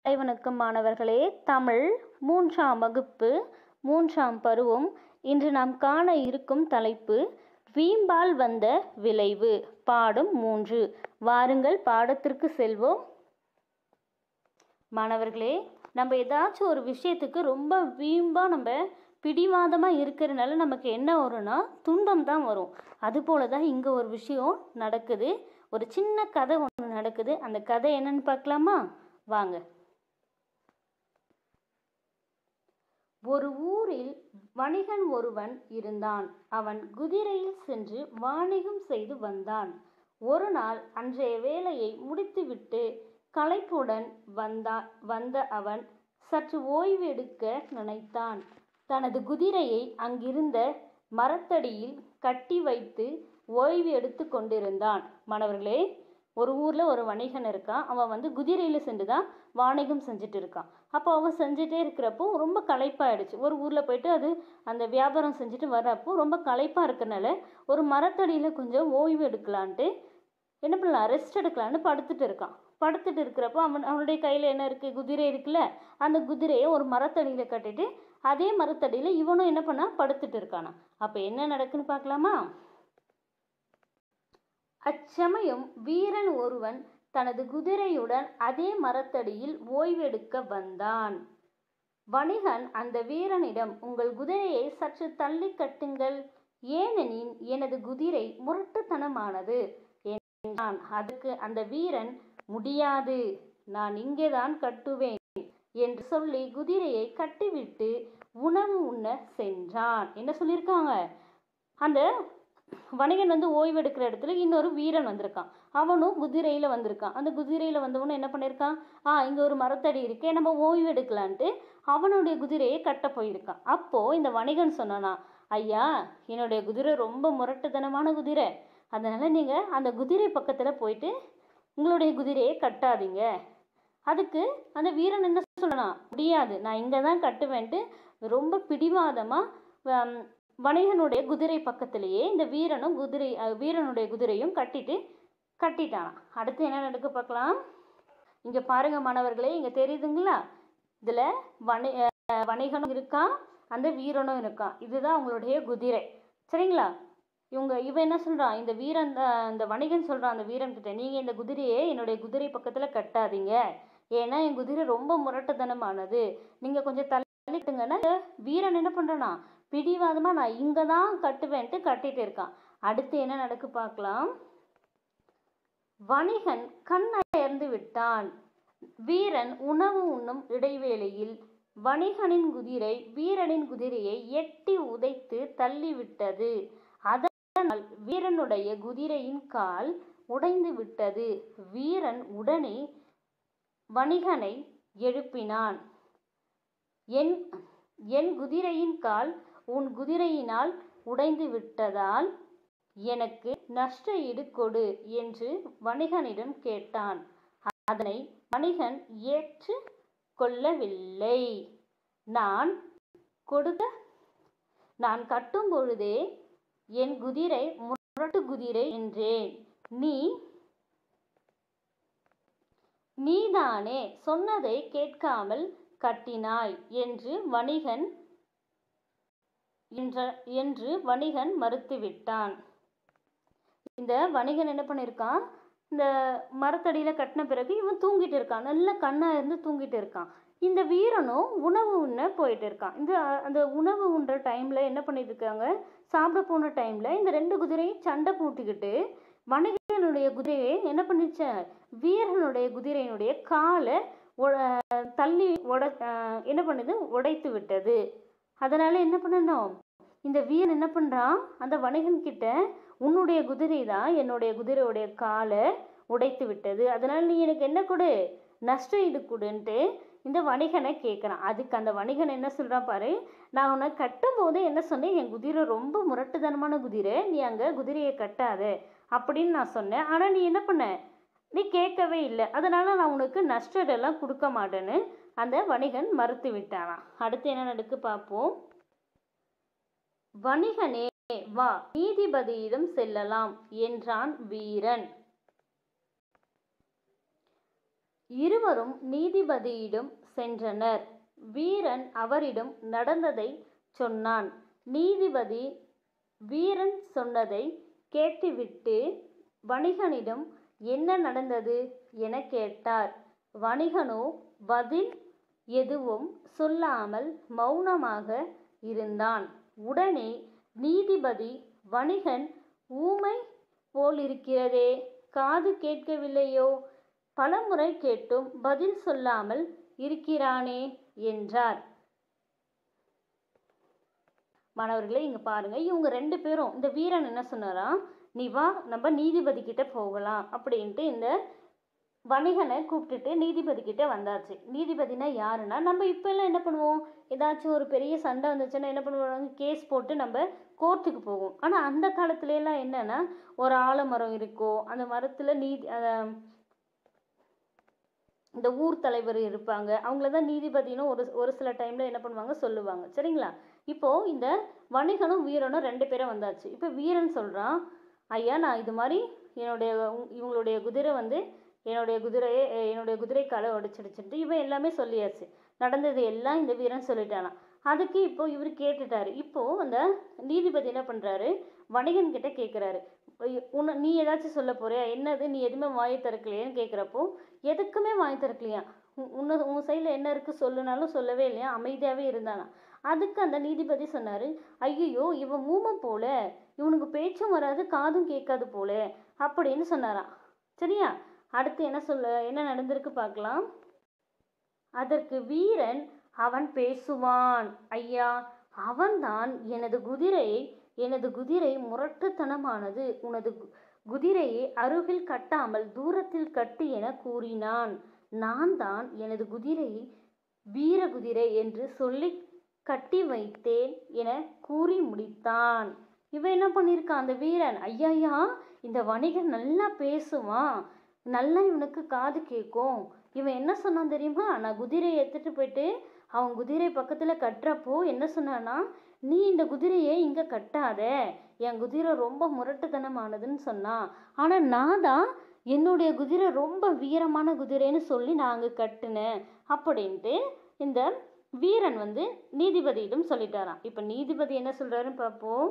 வணக்கம் மாணவர்களே தமிழ் மூன்றாம் வகுப்பு மூன்றாம் பருவம் இன்று நாம் காண இருக்கும் தலைப்பு வீம்பால் வந்த விளைவு பாடம் மூன்று வாருங்கள் பாடத்திற்கு செல்வோம் மாணவர்களே நம்ம ஏதாச்சும் ஒரு விஷயத்துக்கு ரொம்ப வீம்பாக நம்ம பிடிவாதமாக இருக்கிறனால நமக்கு என்ன வரும்னா துன்பம் தான் வரும் அதுபோல தான் இங்கே ஒரு விஷயம் நடக்குது ஒரு சின்ன கதை ஒன்று நடக்குது அந்த கதை என்னன்னு பார்க்கலாமா வாங்க ஒரு ஊரில் வணிகன் ஒருவன் இருந்தான் அவன் குதிரையில் சென்று வாணிகம் செய்து வந்தான் ஒரு நாள் அன்றைய வேலையை முடித்துவிட்டு களைப்புடன் வந்தா வந்த அவன் சற்று ஓய்வு எடுக்க நினைத்தான் தனது குதிரையை அங்கிருந்த மரத்தடியில் கட்டி வைத்து ஓய்வு எடுத்து கொண்டிருந்தான் மாணவர்களே ஒரு ஊரில் ஒரு வணிகன் இருக்கான் அவன் வந்து குதிரையில் சென்று தான் வாணிகம் செஞ்சுட்டு இருக்கான் அப்போ அவன் செஞ்சுட்டே இருக்கிறப்போ ரொம்ப களைப்பாயிடுச்சு ஒரு ஊரில் போயிட்டு அது அந்த வியாபாரம் செஞ்சுட்டு வர்றப்போ ரொம்ப களைப்பாக இருக்கனால ஒரு மரத்தடியில் கொஞ்சம் ஓய்வு எடுக்கலான்ட்டு என்ன பண்ணலாம் ரெஸ்ட் எடுக்கலான்னு படுத்துட்டு இருக்கான் படுத்துட்டு இருக்கிறப்போ அவன் அவனுடைய கையில் என்ன இருக்குது குதிரை இருக்குல்ல அந்த குதிரையை ஒரு மரத்தடியில் கட்டிட்டு அதே மரத்தடியில் இவனும் என்ன பண்ணா படுத்துட்டு இருக்கானா அப்போ என்ன நடக்குன்னு பார்க்கலாமா அச்சமயம் வீரன் ஒருவன் தனது குதிரையுடன் அதே மரத்தடியில் ஓய்வெடுக்க வந்தான் வணிகன் அந்த வீரனிடம் உங்கள் குதிரையை சற்று தள்ளி கட்டுங்கள் ஏனெனில் எனது குதிரை முரட்டுத்தனமானது என்றான் அதுக்கு அந்த வீரன் முடியாது நான் இங்கேதான் கட்டுவேன் என்று சொல்லி குதிரையை கட்டிவிட்டு உணவு உண்ண சென்றான் என்ன சொல்லியிருக்காங்க அந்த வணிகன் வந்து ஓய்வெடுக்கிற இடத்துல இன்னொரு வீரன் வந்திருக்கான் அவனும் குதிரையில் வந்திருக்கான் அந்த குதிரையில் வந்தவனும் என்ன பண்ணியிருக்கான் ஆ இங்கே ஒரு மரத்தடி இருக்கே நம்ம ஓய்வு எடுக்கலான்ட்டு அவனுடைய குதிரையை கட்ட போயிருக்கான் அப்போது இந்த வணிகன் சொன்னானா ஐயா என்னுடைய குதிரை ரொம்ப முரட்டுத்தனமான குதிரை அதனால் நீங்கள் அந்த குதிரை பக்கத்தில் போயிட்டு உங்களுடைய குதிரையை கட்டாதீங்க அதுக்கு அந்த வீரன் என்ன சொல்லலாம் முடியாது நான் இங்கே தான் கட்டுவேன்ட்டு ரொம்ப பிடிவாதமாக வணிகனுடைய குதிரை பக்கத்திலேயே இந்த வீரனும் குதிரை வீரனுடைய குதிரையும் கட்டிட்டு கட்டிட்டான் அடுத்து என்ன நடக்க பார்க்கலாம் இங்கே பாருங்க மாணவர்களே இங்கே தெரியுதுங்களா இதில் வணி வணிகனும் இருக்கான் அந்த வீரனும் இருக்கான் இதுதான் அவங்களுடைய குதிரை சரிங்களா இவங்க இவன் என்ன சொல்கிறான் இந்த வீரன் இந்த வணிகன் சொல்கிறான் அந்த வீரன் கிட்ட நீங்கள் இந்த குதிரையை என்னுடைய குதிரை பக்கத்தில் கட்டாதீங்க ஏன்னா என் குதிரை ரொம்ப முரட்டுத்தனமானது நீங்கள் கொஞ்சம் தள்ளிட்டுங்கன்னா வீரன் என்ன பண்ணுறானா பிடிவாதமாக நான் இங்கே தான் கட்டுவேன்ட்டு கட்டிட்டு இருக்கான் அடுத்து என்ன நடக்கு பார்க்கலாம் வணிகன் கண்ணயர்ந்து விட்டான் வீரன் உணவு உண்ணும் இடைவேளையில் வணிகனின் குதிரை வீரனின் குதிரையை எட்டி உதைத்து தள்ளிவிட்டது அதனால் வீரனுடைய குதிரையின் கால் உடைந்து விட்டது வீரன் உடனே வணிகனை எழுப்பினான் என் என் குதிரையின் கால் உன் குதிரையினால் உடைந்து விட்டதால் எனக்கு நஷ்ட ஈடு கொடு என்று வணிகனிடம் கேட்டான் அதனை வணிகன் ஏற்று கொள்ளவில்லை நான் கொடுக்க நான் கட்டும் பொழுதே என் குதிரை முரட்டு குதிரை என்றேன் நீ நீதானே சொன்னதை கேட்காமல் கட்டினாய் என்று வணிகன் என்ற என்று வணிகன் மறுத்துவிட்டான் இந்த வணிகன் என்ன பண்ணியிருக்கான் இந்த மரத்தடியில் கட்டின பிறகு இவன் தூங்கிட்டு இருக்கான் நல்ல கண்ணா இருந்து தூங்கிட்டு இருக்கான் இந்த வீரனும் உணவு உண்ண போயிட்டு இருக்கான் இந்த அந்த உணவு உண்ற டைமில் என்ன பண்ணிட்டு இருக்காங்க சாப்பிட போன டைமில் இந்த ரெண்டு குதிரையும் சண்டை பூட்டிக்கிட்டு வணிகனுடைய குதிரையை என்ன பண்ணிச்ச வீரனுடைய குதிரையினுடைய காலை தள்ளி உட என்ன பண்ணுது உடைத்து விட்டது அதனால என்ன பண்ணணும் இந்த வீரன் என்ன பண்ணுறான் அந்த வணிகன் கிட்ட உன்னுடைய குதிரை தான் என்னுடைய குதிரையுடைய காலை உடைத்து விட்டது அதனால நீ எனக்கு என்ன கொடு நஷ்ட ஈடு கொடுன்ட்டு இந்த வணிகனை கேட்குறான் அதுக்கு அந்த வணிகன் என்ன சொல்கிறான் பாரு நான் உன்னை கட்டும் போது என்ன சொன்னேன் என் குதிரை ரொம்ப முரட்டுத்தனமான குதிரை நீ அங்கே குதிரையை கட்டாத அப்படின்னு நான் சொன்னேன் ஆனால் நீ என்ன பண்ண நீ கேட்கவே இல்லை அதனால நான் உனக்கு நஷ்டடெல்லாம் கொடுக்க மாட்டேன்னு அந்த வணிகன் மறுத்து விட்டானாம் அடுத்து என்ன நடக்கு பார்ப்போம் வணிகனே வா நீதிபதியிடம் செல்லலாம் என்றான் வீரன் இருவரும் நீதிபதியிடம் சென்றனர் வீரன் அவரிடம் நடந்ததை சொன்னான் நீதிபதி வீரன் சொன்னதை கேட்டுவிட்டு வணிகனிடம் என்ன நடந்தது என கேட்டார் வணிகனோ பதில் எதுவும் சொல்லாமல் மௌனமாக இருந்தான் உடனே நீதிபதி வணிகன் ஊமை போலிருக்கிறதே காது கேட்கவில்லையோ பலமுறை கேட்டும் பதில் சொல்லாமல் இருக்கிறானே என்றார் மாணவர்களே இங்க பாருங்க இவங்க ரெண்டு பேரும் இந்த வீரன் என்ன சொன்னாராம் நீ வா நம்ம நீதிபதி கிட்ட போகலாம் அப்படின்ட்டு இந்த வணிகனை கூப்பிட்டுட்டு நீதிபதி கிட்ட வந்தாச்சு நீதிபதினா யாருன்னா நம்ம இப்போ எல்லாம் என்ன பண்ணுவோம் ஏதாச்சும் ஒரு பெரிய சண்டை வந்துச்சுன்னா என்ன பண்ணுவாங்க கேஸ் போட்டு நம்ம கோர்ட்டுக்கு போவோம் ஆனால் அந்த காலத்துல எல்லாம் என்னன்னா ஒரு ஆலமரம் இருக்கோ அந்த மரத்தில் நீதி அஹ், இந்த ஊர் தலைவர் இருப்பாங்க அவங்கள தான் நீதிபதினும் ஒரு ஒரு சில டைமில் என்ன பண்ணுவாங்க சொல்லுவாங்க சரிங்களா இப்போ இந்த வணிகனும் வீரனும் ரெண்டு பேரும் வந்தாச்சு இப்போ வீரன் சொல்கிறான் ஐயா நான் இது மாதிரி என்னுடைய உ- இவங்களுடைய குதிரை வந்து என்னுடைய குதிரையை அஹ், என்னுடைய குதிரை காலை உடைச்சிடுச்சுட்டு இவன் எல்லாமே சொல்லியாச்சு நடந்தது எல்லாம் இந்த வீரன் சொல்லிட்டானாம் அதுக்கு இப்போ இவர் கேட்டுட்டாரு இப்போ அந்த நீதிபதி என்ன பண்ணுறாரு வணிகன் கிட்ட கேட்குறாரு உன்னை நீ ஏதாச்சும் சொல்ல போறியா என்னது நீ எதுவுமே வாயை திறக்கலையேன்னு கேட்குறப்போ எதுக்குமே வாய் திறக்கலையா உன் உன்ன உன் சைடில் என்ன இருக்குது சொல்லுனாலும் சொல்லவே இல்லையா அமைதியாகவே இருந்தானா அதுக்கு அந்த நீதிபதி சொன்னார் ஐயோ இவன் ஊமை போல இவனுக்கு பேச்சும் வராது காதும் கேட்காது போல அப்படின்னு சொன்னாராம் சரியா அடுத்து என்ன சொல்ல என்ன நடந்திருக்கு பார்க்கலாம் அதற்கு வீரன் அவன் பேசுவான் ஐயா அவன்தான் எனது குதிரையை எனது குதிரை முரட்டுத்தனமானது உனது கு- குதிரையை அருகில் கட்டாமல் தூரத்தில் கட்டு என கூறினான் நான் தான் எனது குதிரையை வீர குதிரை என்று சொல்லி கட்டி வைத்தேன் என கூறி முடித்தான் இவன் என்ன பண்ணியிருக்கான் அந்த வீரன் ஐயாயா இந்த வணிகன் நல்லா பேசுவான் நல்லா இவனுக்கு காது கேட்கும் இவன் என்ன சொன்னான் தெரியுமா நான் குதிரையை எடுத்துட்டு போயிட்டு அவன் குதிரை பக்கத்தில் கட்டுறப்போ என்ன சொன்னான்னா நீ இந்த குதிரையை இங்கே கட்டாத என் குதிரை ரொம்ப முரட்டுத்தனமானதுன்னு சொன்னான் ஆனால் நான் தான் என்னுடைய குதிரை ரொம்ப வீரமான குதிரைன்னு சொல்லி நான் அங்கே கட்டுனேன் அப்படின்ட்டு இந்த வீரன் வந்து நீதிபதியிடம் சொல்லிட்டாராம் இப்போ நீதிபதி என்ன சொல்றாருன்னு பார்ப்போம்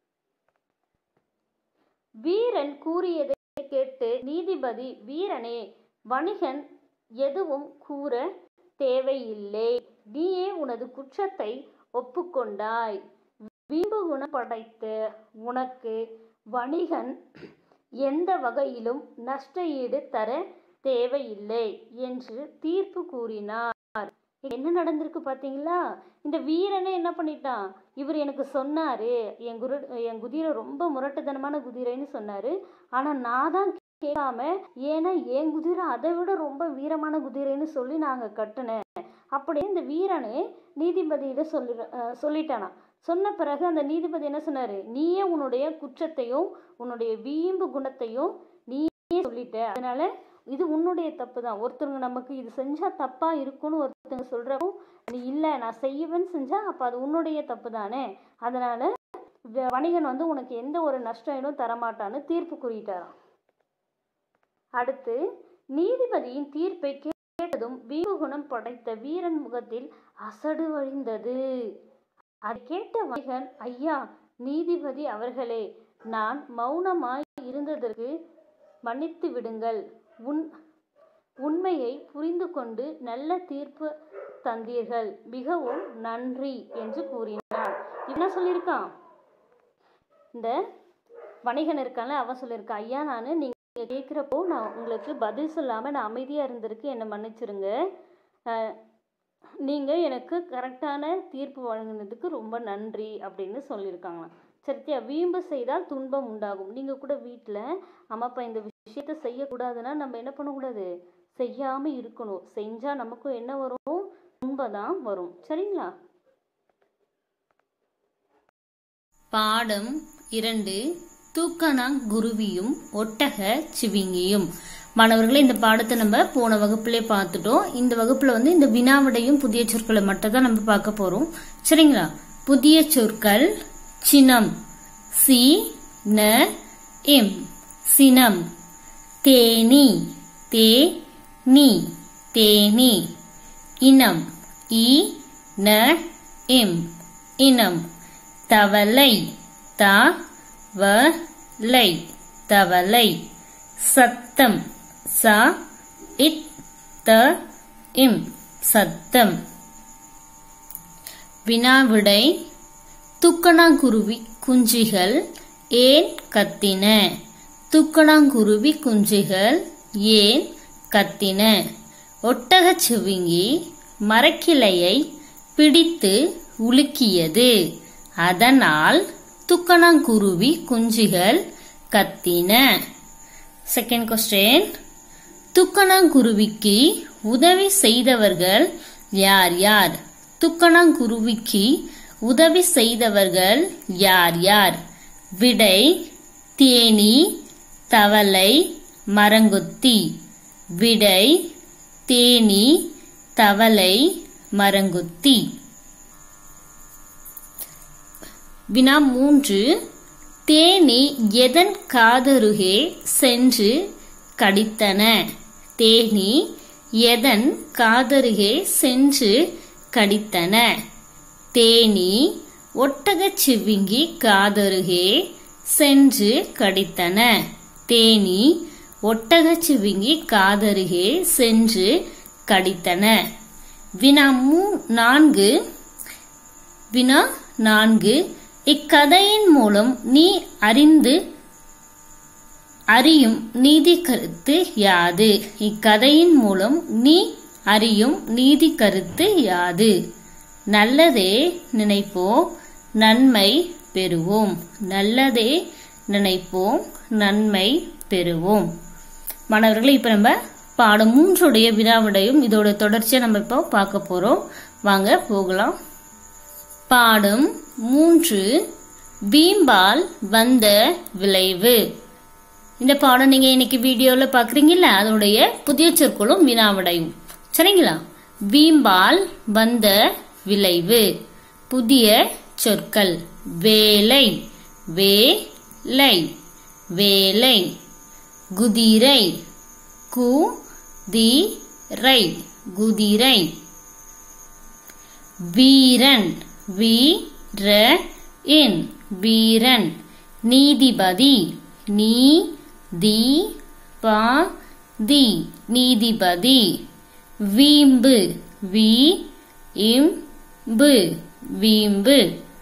வீரன் கூறியதை கேட்டு நீதிபதி வீரனே வணிகன் எதுவும் கூற தேவையில்லை நீயே உனது குற்றத்தை ஒப்புக்கொண்டாய் வீம்பு குணம் படைத்த உனக்கு வணிகன் எந்த வகையிலும் நஷ்ட ஈடு தர தேவையில்லை என்று தீர்ப்பு கூறினார் என்ன நடந்திருக்கு பாத்தீங்களா இந்த வீரனே என்ன பண்ணிட்டான் இவர் எனக்கு சொன்னாரு என் குரு என் குதிரை ரொம்ப முரட்டுத்தனமான குதிரைன்னு சொன்னாரு ஆனா நான் தான் கேட்காம ஏன்னா என் குதிரை அதை விட ரொம்ப வீரமான குதிரைன்னு சொல்லி நாங்க கட்டுனேன் அப்படியே இந்த வீரனே நீதிபதியிட சொல்லி அஹ் சொல்லிட்டானா சொன்ன பிறகு அந்த நீதிபதி என்ன சொன்னாரு நீயே உன்னுடைய குற்றத்தையும் உன்னுடைய வீம்பு குணத்தையும் நீயே சொல்லிட்ட அதனால இது உன்னுடைய தப்பு தான் ஒருத்தவங்க நமக்கு இது செஞ்சா தப்பா இருக்கும்னு ஒருத்தவங்க சொல்றப்போ நீ இல்லை நான் செய்வேன்னு செஞ்சா அப்ப அது உன்னுடைய தப்பு தானே அதனால வ- வணிகன் வந்து உனக்கு எந்த ஒரு நஷ்டம் தரமாட்டான்னு தீர்ப்பு கூறிட்டாராம் அடுத்து நீதிபதியின் தீர்ப்பை கேட்டதும் வீம்பு குணம் படைத்த வீரன் முகத்தில் அசடு வழிந்தது அதை கேட்ட வணிகன் ஐயா நீதிபதி அவர்களே நான் மௌனமாய் இருந்ததற்கு மன்னித்து விடுங்கள் உன் உண்மையை புரிந்து கொண்டு நல்ல தீர்ப்பு தந்தீர்கள் மிகவும் நன்றி என்று கூறினார் என்ன சொல்லியிருக்கான் இந்த வணிகன் இருக்கான்ல அவன் சொல்லியிருக்கான் ஐயா நான் நீங்கள் கேட்குறப்போ நான் உங்களுக்கு பதில் சொல்லாமல் நான் அமைதியாக இருந்திருக்கு என்னை மன்னிச்சிருங்க நீங்கள் எனக்கு கரெக்டான தீர்ப்பு வழங்கினதுக்கு ரொம்ப நன்றி அப்படின்னு சொல்லியிருக்காங்களாம் சரித்தியா வீம்பு செய்தால் துன்பம் உண்டாகும் நீங்கள் கூட வீட்டில் அம்மாப்பா இந்த விஷயத்த செய்யக்கூடாதுன்னா நம்ம என்ன பண்ணக்கூடாது செய்யாமல் இருக்கணும் செஞ்சால் நமக்கும் என்ன வரும் துன்பம் தான் வரும் சரிங்களா பாடம் இரண்டு தூக்கணாங்குருவியும் ஒட்டக சிவிங்கியும் மாணவர்களே இந்த பாடத்தை நம்ம போன வகுப்புலே பார்த்துட்டோம் இந்த வகுப்புல வந்து இந்த வினாவிடையும் புதிய சொற்களை மட்டும் தான் நம்ம பார்க்க போறோம் சரிங்களா புதிய சொற்கள் சினம் சி ந இம் சினம் தேனி தே நீ தேனி இனம் இ ந இம் இனம் தவளை த வ லை தவளை சத்தம் ச இட் த இம் சத்தம் வினாவிடை துக்கணாங்குருவி குஞ்சுகள் ஏன் கத்தின துக்கணாங்குருவி குஞ்சுகள் ஏன் கத்தின ஒட்டகச் சிவிங்கி மரக்கிளையை பிடித்து உலுக்கியது அதனால் துக்கணாங்குருவி குஞ்சுகள் கத்தின செகண்ட் கொஸ்டின் துக்கணாங்குருவிக்கு உதவி செய்தவர்கள் யார் யார் துக்கணாங்குருவிக்கு உதவி செய்தவர்கள் யார் யார் விடை தேனி தவளை மரங்கொத்தி விடை தேனி தவளை மரங்கொத்தி வினா மூன்று தேனி எதன் காதருகே சென்று கடித்தன தேனி எதன் காதருகே சென்று கடித்தன தேனி ஒட்டகச் சிவிங்கி காதருகே சென்று கடித்தன தேனி ஒட்டகச் சிவிங்கி காதருகே சென்று கடித்தன வினா மூ நான்கு வினா நான்கு இக்கதையின் மூலம் நீ அறிந்து அறியும் நீதி கருத்து யாது இக்கதையின் மூலம் நீ அறியும் நீதி கருத்து யாது நல்லதே நினைப்போம் நன்மை பெறுவோம் நல்லதே நினைப்போம் நன்மை பெறுவோம் மாணவர்களே இப்போ நம்ம பாடம் மூன்றுடைய வினாவிடையும் இதோட தொடர்ச்சியை நம்ம இப்போ பார்க்க போறோம் வாங்க போகலாம் பாடம் மூன்று பீம்பால் வந்த விளைவு இந்த பாடம் நீங்க இன்னைக்கு வீடியோல பாக்குறீங்கல்ல அதனுடைய புதிய சொற்களும் வினாவிடையும் சரிங்களா பீம்பால் வந்த விளைவு புதிய சொற்கள் வேலை வேலை வேலை குதிரை கு தி ரை குதிரை வீரன் வீர இன் வீரன் நீதிபதி நீ தி பா தி நீதிபதி வீம்பு வி இம் பு வீம்பு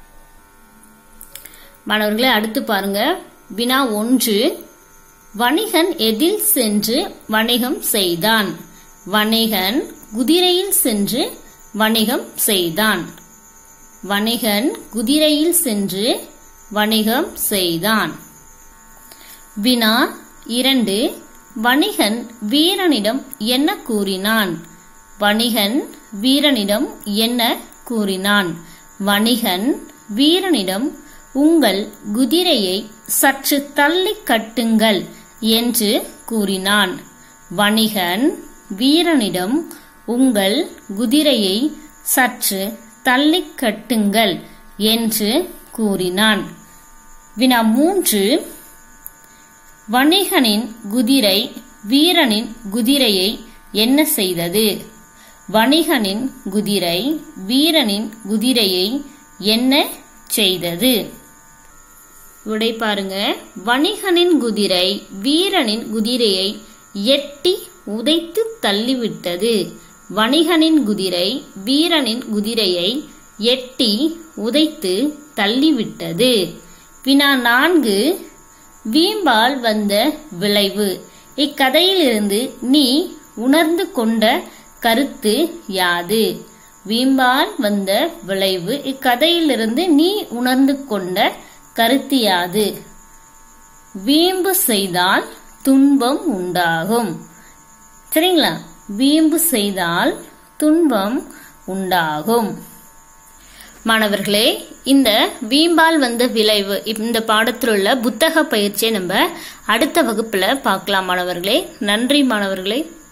மாணவர்களே அடுத்து பாருங்க வினா ஒன்று வணிகன் எதில் சென்று வணிகம் செய்தான் வணிகன் குதிரையில் சென்று வணிகம் செய்தான் வணிகன் குதிரையில் சென்று வணிகம் செய்தான் வினா இரண்டு வணிகன் வீரனிடம் என்ன கூறினான் வணிகன் வீரனிடம் என்ன கூறினான் வணிகன் வீரனிடம் உங்கள் குதிரையை சற்று தள்ளி கட்டுங்கள் என்று கூறினான் வணிகன் வீரனிடம் உங்கள் குதிரையை சற்று தள்ளி கட்டுங்கள் என்று கூறினான் வினா மூன்று வணிகனின் குதிரை வீரனின் குதிரையை என்ன செய்தது வணிகனின் குதிரை வீரனின் குதிரையை என்ன செய்தது விடை பாருங்க வணிகனின் குதிரை வீரனின் குதிரையை எட்டி உதைத்து தள்ளிவிட்டது வணிகனின் குதிரை வீரனின் குதிரையை எட்டி உதைத்து தள்ளிவிட்டது வினா நான்கு வீம்பால் வந்த விளைவு இக்கதையிலிருந்து நீ உணர்ந்து கொண்ட கருத்து யாது வீம்பால் வந்த விளைவு இக்கதையிலிருந்து நீ உணர்ந்து கொண்ட கருத்து யாது வீம்பு செய்தால் துன்பம் உண்டாகும் சரிங்களா வீம்பு செய்தால் துன்பம் உண்டாகும் மாணவர்களே இந்த வீம்பால் வந்த விளைவு இந்த பாடத்தில் உள்ள புத்தக பயிற்சியை நம்ம அடுத்த வகுப்புல பார்க்கலாம் மாணவர்களே நன்றி மாணவர்களே